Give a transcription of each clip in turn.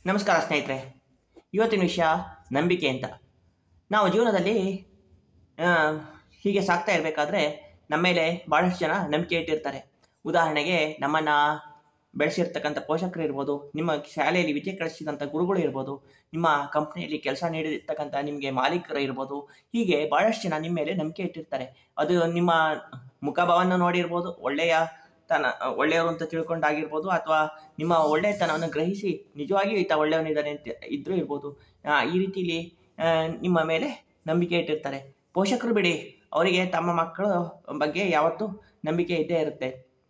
ನಮಸ್ಕಾರ ಸ್ನೇಹಿತರೆ ಇವತ್ತಿನ ವಿಷಯ ನಂಬಿಕೆ ಅಂತ ನಾವು ಜೀವನದಲ್ಲಿ ಆ, ಹೀಗೆ ಸಾಕ್ತಾ ಇರಬೇಕಾದ್ರೆ ನಮ್ಮ ಮೇಲೆ ಭಾಳಷ್ಟು ಜನ ನಂಬಿಕೆ ಇಟ್ಟಿರ್ತಾರೆ ಉದಾಹರಣೆಗೆ ನಮ್ಮನ್ನು ಬೆಳೆಸಿರ್ತಕ್ಕಂಥ ಪೋಷಕರು ಇರ್ಬೋದು ನಿಮ್ಮ ಶಾಲೆಯಲ್ಲಿ ವಿದ್ಯೆ ಕಳಿಸಿದಂಥ ಗುರುಗಳು ಇರ್ಬೋದು ನಿಮ್ಮ ಕಂಪ್ನಿಯಲ್ಲಿ ಕೆಲಸ ನೀಡಿರ್ತಕ್ಕಂಥ ನಿಮಗೆ ಮಾಲೀಕರು ಇರ್ಬೋದು ಹೀಗೆ ಭಾಳಷ್ಟು ಜನ ನಿಮ್ಮ ಮೇಲೆ ನಂಬಿಕೆ ಇಟ್ಟಿರ್ತಾರೆ ಅದು ನಿಮ್ಮ ಮುಖಭಾವವನ್ನು ನೋಡಿರ್ಬೋದು ಒಳ್ಳೆಯ ತನ ಒಳ್ಳೆಯವರು ಅಂತ ತಿಳ್ಕೊಂಡಾಗಿರ್ಬೋದು ಅಥವಾ ನಿಮ್ಮ ಒಳ್ಳೆಯತನವನ್ನು ಗ್ರಹಿಸಿ ನಿಜವಾಗಿಯೂ ಈತ ಒಳ್ಳೆಯವನಿದ್ದಾನೆ ಅಂತ ಇದ್ರೂ ಇರ್ಬೋದು ಆ, ಈ ರೀತಿಲಿ ಆ, ನಿಮ್ಮ ಮೇಲೆ ನಂಬಿಕೆ ಇಟ್ಟಿರ್ತಾರೆ ಪೋಷಕರು ಬಿಡಿ ಅವರಿಗೆ ತಮ್ಮ ಮಕ್ಕಳ ಬಗ್ಗೆ ಯಾವತ್ತೂ ನಂಬಿಕೆ ಇದ್ದೇ ಇರುತ್ತೆ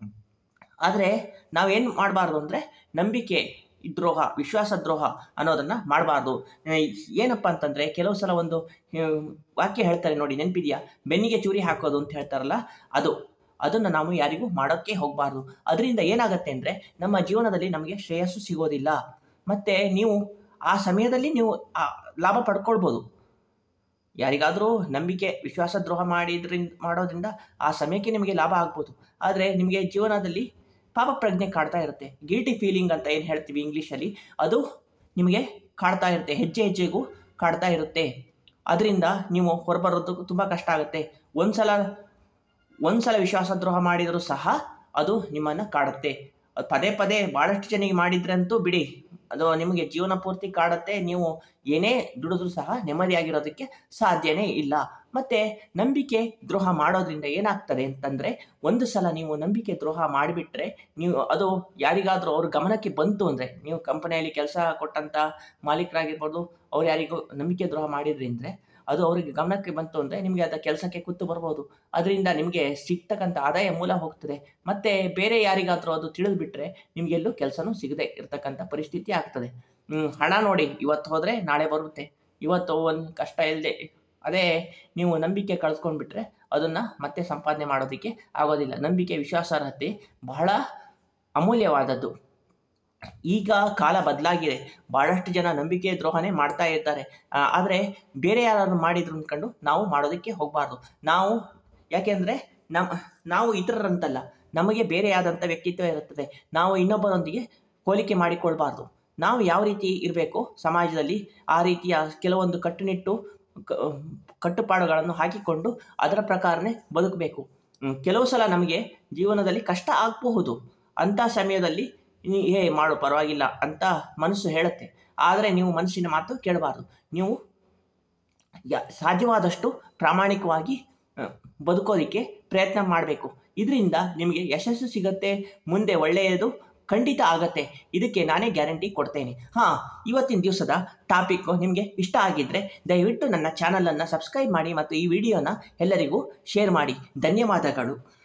ಆದರೆ ನಾವೇನು ಮಾಡಬಾರ್ದು ಅಂದರೆ ನಂಬಿಕೆ ದ್ರೋಹ ವಿಶ್ವಾಸ ದ್ರೋಹ ಅನ್ನೋದನ್ನು ಮಾಡಬಾರ್ದು ಏನಪ್ಪ ಅಂತಂದರೆ ಕೆಲವು ಸಲ ಒಂದು ಆ, ವಾಕ್ಯ ಹೇಳ್ತಾರೆ ನೋಡಿ ನೆನಪಿದೆಯಾ ಬೆನ್ನಿಗೆ ಚೂರಿ ಹಾಕೋದು ಅಂತ ಹೇಳ್ತಾರಲ್ಲ ಅದು ಅದನ್ನು ನಾವು ಯಾರಿಗೂ ಮಾಡೋಕ್ಕೆ ಹೋಗಬಾರ್ದು ಅದರಿಂದ ಏನಾಗುತ್ತೆ ಅಂದರೆ ನಮ್ಮ ಜೀವನದಲ್ಲಿ ನಮಗೆ ಶ್ರೇಯಸ್ಸು ಸಿಗೋದಿಲ್ಲ ಮತ್ತು ನೀವು ಆ ಸಮಯದಲ್ಲಿ ನೀವು ಆ ಲಾಭ ಪಡ್ಕೊಳ್ಬೋದು ಯಾರಿಗಾದರೂ ನಂಬಿಕೆ ವಿಶ್ವಾಸ ದ್ರೋಹ ಮಾಡಿದ್ರಿಂದ ಮಾಡೋದ್ರಿಂದ ಆ ಸಮಯಕ್ಕೆ ನಿಮಗೆ ಲಾಭ ಆಗ್ಬೋದು ಆದರೆ ನಿಮಗೆ ಜೀವನದಲ್ಲಿ ಪಾಪ ಪ್ರಜ್ಞೆ ಕಾಡ್ತಾ ಇರುತ್ತೆ ಗಿಲ್ಟಿ ಫೀಲಿಂಗ್ ಅಂತ ಏನು ಹೇಳ್ತೀವಿ ಇಂಗ್ಲೀಷಲ್ಲಿ ಅದು ನಿಮಗೆ ಕಾಡ್ತಾ ಇರುತ್ತೆ ಹೆಜ್ಜೆ ಹೆಜ್ಜೆಗೂ ಕಾಡ್ತಾ ಇರುತ್ತೆ ಅದರಿಂದ ನೀವು ಹೊರಬರೋದು ತುಂಬ ಕಷ್ಟ ಆಗುತ್ತೆ ಒಂದು ಸಲ ಒಂದು ಸಲ ವಿಶ್ವಾಸದ್ರೋಹ ಮಾಡಿದರೂ ಸಹ ಅದು ನಿಮ್ಮನ್ನು ಕಾಡುತ್ತೆ ಅದು ಪದೇ ಪದೇ ಭಾಳಷ್ಟು ಜನಿಗೆ ಮಾಡಿದ್ರಂತೂ ಬಿಡಿ ಅದು ನಿಮಗೆ ಜೀವನ ಪೂರ್ತಿ ಕಾಡುತ್ತೆ ನೀವು ಏನೇ ದುಡಿದ್ರೂ ಸಹ ನೆಮ್ಮದಿಯಾಗಿರೋದಕ್ಕೆ ಸಾಧ್ಯನೇ ಇಲ್ಲ ಮತ್ತು ನಂಬಿಕೆ ದ್ರೋಹ ಮಾಡೋದ್ರಿಂದ ಏನಾಗ್ತದೆ ಅಂತಂದರೆ ಒಂದು ಸಲ ನೀವು ನಂಬಿಕೆ ದ್ರೋಹ ಮಾಡಿಬಿಟ್ರೆ ನೀವು ಅದು ಯಾರಿಗಾದರೂ ಅವ್ರ ಗಮನಕ್ಕೆ ಬಂತು ಅಂದರೆ ನೀವು ಕಂಪನಿಯಲ್ಲಿ ಕೆಲಸ ಕೊಟ್ಟಂಥ ಮಾಲೀಕರಾಗಿರ್ಬೋದು ಅವ್ರು ಯಾರಿಗೂ ನಂಬಿಕೆ ದ್ರೋಹ ಮಾಡಿದ್ರಿ ಅಂದರೆ ಅದು ಅವರಿಗೆ ಗಮನಕ್ಕೆ ಬಂತು ಅಂದರೆ ನಿಮಗೆ ಅದ ಕೆಲಸಕ್ಕೆ ಕೂತು ಬರ್ಬೋದು ಅದರಿಂದ ನಿಮಗೆ ಸಿಗ್ತಕ್ಕಂಥ ಆದಾಯ ಮೂಲ ಹೋಗ್ತದೆ ಮತ್ತು ಬೇರೆ ಯಾರಿಗಾದರೂ ಅದು ತಿಳಿದು ಬಿಟ್ಟರೆ ನಿಮಗೆಲ್ಲೂ ಕೆಲಸನೂ ಸಿಗದೆ ಇರತಕ್ಕಂಥ ಪರಿಸ್ಥಿತಿ ಆಗ್ತದೆ ಹ್ಮ್, ಹಣ ನೋಡಿ ಇವತ್ತು ಹೋದರೆ ನಾಳೆ ಬರುತ್ತೆ ಇವತ್ತು ಒಂದು ಕಷ್ಟ ಇಲ್ಲದೆ ಅದೇ ನೀವು ನಂಬಿಕೆ ಕಳ್ಸ್ಕೊಂಡ್ಬಿಟ್ರೆ ಅದನ್ನು ಮತ್ತೆ ಸಂಪಾದನೆ ಮಾಡೋದಕ್ಕೆ ಆಗೋದಿಲ್ಲ ನಂಬಿಕೆ ವಿಶ್ವಾಸಾರ್ಹತೆ ಬಹಳ ಅಮೂಲ್ಯವಾದದ್ದು ಈಗ ಕಾಲ ಬದಲಾಗಿದೆ ಭಾಳಷ್ಟು ಜನ ನಂಬಿಕೆ ದ್ರೋಹನೇ ಮಾಡ್ತಾ ಇರ್ತಾರೆ ಆದರೆ ಬೇರೆ ಯಾರಾದ್ರು ಮಾಡಿದ್ರು ಅಂದ್ಕೊಂಡು ನಾವು ಮಾಡೋದಕ್ಕೆ ಹೋಗಬಾರ್ದು ನಾವು ಯಾಕೆಂದರೆ ನಮ್ಮ ನಾವು ಇತರರಂತಲ್ಲ ನಮಗೆ ಬೇರೆ ಆದಂಥ ವ್ಯಕ್ತಿತ್ವ ಇರುತ್ತದೆ ನಾವು ಇನ್ನೊಬ್ಬರೊಂದಿಗೆ ಹೋಲಿಕೆ ಮಾಡಿಕೊಳ್ಬಾರ್ದು ನಾವು ಯಾವ ರೀತಿ ಇರಬೇಕು ಸಮಾಜದಲ್ಲಿ ಆ ರೀತಿಯ ಕೆಲವೊಂದು ಕಟ್ಟುನಿಟ್ಟು ಕ- ಕಟ್ಟುಪಾಡುಗಳನ್ನು ಹಾಕಿಕೊಂಡು ಅದರ ಪ್ರಕಾರನೇ ಬದುಕಬೇಕು ಹ್ಮ್, ಕೆಲವು ಸಲ ನಮಗೆ ಜೀವನದಲ್ಲಿ ಕಷ್ಟ ಆಗಬಹುದು ಅಂಥ ಸಮಯದಲ್ಲಿ ನೀ ಏ ಮಾಡು ಪರವಾಗಿಲ್ಲ ಅಂತ ಮನಸ್ಸು ಹೇಳುತ್ತೆ ಆದರೆ ನೀವು ಮನಸ್ಸಿನ ಮಾತು ಕೇಳಬಾರ್ದು ನೀವು ಯ ಸಾಧ್ಯವಾದಷ್ಟು ಪ್ರಾಮಾಣಿಕವಾಗಿ ಆ, ಬದುಕೋದಕ್ಕೆ ಪ್ರಯತ್ನ ಮಾಡಬೇಕು ಇದರಿಂದ ನಿಮಗೆ ಯಶಸ್ಸು ಸಿಗತ್ತೆ ಮುಂದೆ ಒಳ್ಳೆಯದು ಖಂಡಿತ ಆಗತ್ತೆ ಇದಕ್ಕೆ ನಾನೇ ಗ್ಯಾರಂಟಿ ಕೊಡ್ತೇನೆ ಹಾಂ ಇವತ್ತಿನ ದಿವಸದ ಟಾಪಿಕ್ಕು ನಿಮಗೆ ಇಷ್ಟ ಆಗಿದ್ದರೆ ದಯವಿಟ್ಟು ನನ್ನ ಚಾನಲನ್ನು ಸಬ್ಸ್ಕ್ರೈಬ್ ಮಾಡಿ ಮತ್ತು ಈ ವಿಡಿಯೋನ ಎಲ್ಲರಿಗೂ ಶೇರ್ ಮಾಡಿ ಧನ್ಯವಾದಗಳು